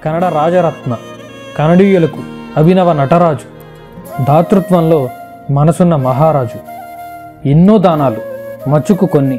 కన్నడ రాజరత్న కన్నడీయులకు అభినవ నటరాజు దాతృత్వంలో మనసున్న మహారాజు ఎన్నో దానాలు మచ్చుకు కొన్ని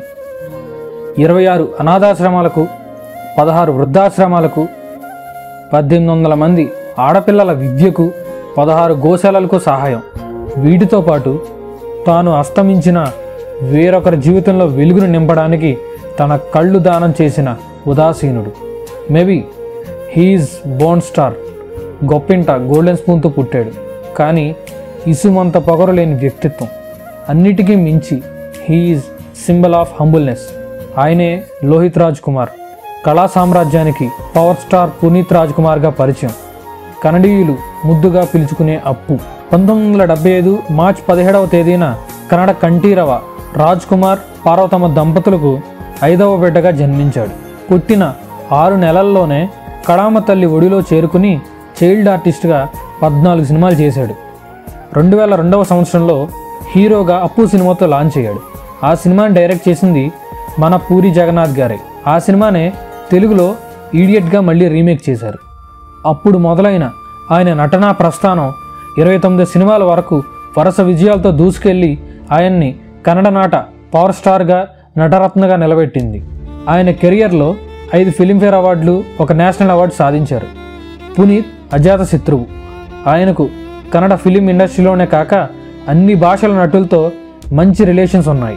ఇరవై ఆరు అనాథాశ్రమాలకు పదహారు వృద్ధాశ్రమాలకు పద్దెనిమిది వందల మంది ఆడపిల్లల విద్యకు పదహారు గోశాలలకు సహాయం వీటితో పాటు తాను అస్తమించిన వేరొకరి జీవితంలో వెలుగును నింపడానికి తన కళ్ళు దానం చేసిన ఉదాసీనుడు మేబీ హీఈస్ బోన్ స్టార్ గొప్పింట గోల్డెన్ స్పూన్తో పుట్టాడు కానీ ఇసుమంత పొగరు లేని వ్యక్తిత్వం అన్నిటికీ మించి హీఈస్ సింబల్ ఆఫ్ హంబుల్నెస్ ఆయనే లోహిత్ రాజ్ కుమార్ కళా సామ్రాజ్యానికి పవర్ స్టార్ పునీత్ రాజ్ కుమార్గా పరిచయం కన్నడీయులు ముద్దుగా పిలుచుకునే అప్పు పంతొమ్మిది వందల డెబ్బై ఐదు మార్చ్ పదిహేడవ తేదీన కన్నడ కంఠీరవ రాజ్ కుమార్ పార్వతమ్మ దంపతులకు ఐదవ బిడ్డగా జన్మించాడు పుట్టిన ఆరు నెలల్లోనే కళామ తల్లి ఒడిలో చేరుకుని చైల్డ్ ఆర్టిస్ట్గా పద్నాలుగు సినిమాలు చేశాడు రెండు వేల రెండవ సంవత్సరంలో హీరోగా అప్పు సినిమాతో లాంచ్ అయ్యాడు ఆ సినిమాని డైరెక్ట్ చేసింది మన పూరి జగన్నాథ్ గారే ఆ సినిమానే తెలుగులో ఈడియట్గా మళ్ళీ రీమేక్ చేశారు అప్పుడు మొదలైన ఆయన నటనా ప్రస్థానం ఇరవై తొమ్మిది సినిమాల వరకు వరుస విజయాలతో దూసుకెళ్ళి ఆయన్ని కన్నడ నాట పవర్ స్టార్గా నటరత్నగా నిలబెట్టింది ఆయన కెరియర్లో ఐదు ఫిలింఫేర్ అవార్డులు ఒక నేషనల్ అవార్డు సాధించారు పునీత్ అజాత శత్రువు ఆయనకు కన్నడ ఫిలిం ఇండస్ట్రీలోనే కాక అన్ని భాషల నటులతో మంచి రిలేషన్స్ ఉన్నాయి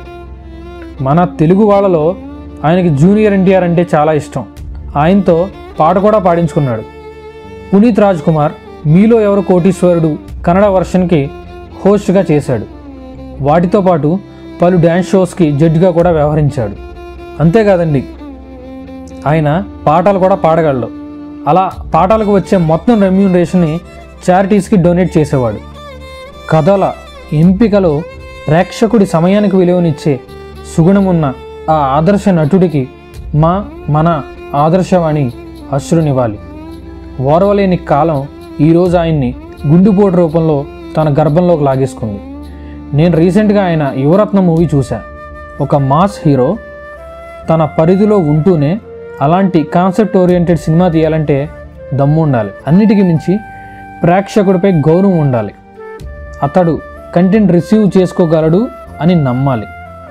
మన తెలుగు వాళ్ళలో ఆయనకి జూనియర్ ఎన్టీఆర్ అంటే చాలా ఇష్టం ఆయనతో పాట కూడా పాడించుకున్నాడు పునీత్ రాజ్ కుమార్ మీలో ఎవరు కోటీశ్వరుడు కన్నడ వర్షన్కి హోస్ట్గా చేశాడు వాటితో పాటు పలు డ్యాన్స్ షోస్కి జడ్జిగా కూడా వ్యవహరించాడు అంతేకాదండి ఆయన పాటలు కూడా పాడగలడు అలా పాటలకు వచ్చే మొత్తం రెమ్యూనరేషన్ని చారిటీస్కి డొనేట్ చేసేవాడు కథల ఎంపికలో ప్రేక్షకుడి సమయానికి విలువనిచ్చే సుగుణమున్న ఆ ఆదర్శ నటుడికి మా మన ఆదర్శవాణి అశ్రునివ్వాలి ఓర్వలేని కాలం ఈరోజు ఆయన్ని గుండుపోటు రూపంలో తన గర్భంలోకి లాగేసుకుంది నేను రీసెంట్గా ఆయన యువరత్న మూవీ చూశా ఒక మాస్ హీరో తన పరిధిలో ఉంటూనే అలాంటి కాన్సెప్ట్ ఓరియంటెడ్ సినిమా తీయాలంటే దమ్ము ఉండాలి అన్నిటికీ మించి ప్రేక్షకుడిపై గౌరవం ఉండాలి అతడు కంటెంట్ రిసీవ్ చేసుకోగలడు అని నమ్మాలి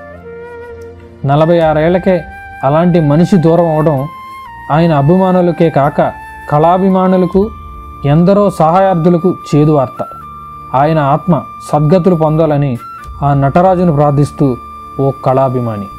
నలభై ఆరేళ్లకే అలాంటి మనిషి దూరం అవడం ఆయన అభిమానులకే కాక కళాభిమానులకు ఎందరో సహాయార్థులకు చేదు వార్త ఆయన ఆత్మ సద్గతులు పొందాలని ఆ నటరాజును ప్రార్థిస్తూ ఓ కళాభిమాని